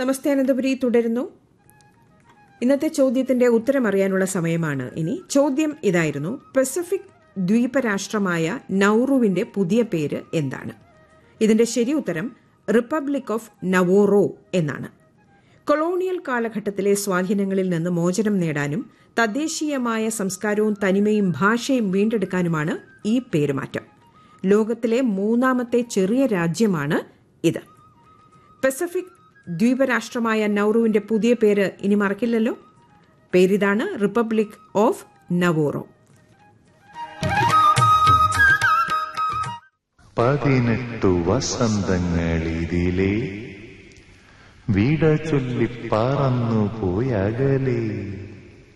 നമസ്തേ അനന്തപുരി തുടരുന്നു ഇന്നത്തെ ചോദ്യത്തിന്റെ ഉത്തരം അറിയാനുള്ള സമയമാണ് ഇനി ചോദ്യം ഇതായിരുന്നു പസഫിക് ദ്വീപരാഷ്ട്രമായ നൌറുവിന്റെ പുതിയ പേര് എന്താണ് ഇതിന്റെ ശരി ഉത്തരം റിപ്പബ്ലിക് ഓഫ് നവോറോ എന്നാണ് കൊളോണിയൽ കാലഘട്ടത്തിലെ സ്വാധീനങ്ങളിൽ നിന്ന് മോചനം നേടാനും തദ്ദേശീയമായ സംസ്കാരവും തനിമയും ഭാഷയും വീണ്ടെടുക്കാനുമാണ് ഈ പേരുമാറ്റം ലോകത്തിലെ മൂന്നാമത്തെ ചെറിയ രാജ്യമാണ് ഇത് പസഫിക് ദ്വീപരാഷ്ട്രമായ നൌറുവിന്റെ പുതിയ പേര് ഇനി മറക്കില്ലല്ലോ പേരിതാണ് റിപ്പബ്ലിക് ഓഫ് നവോറോ പതിനെട്ടു വസന്തങ്ങളിതിലെ വിട ചൊല്ലി പറന്നു പോയകലേ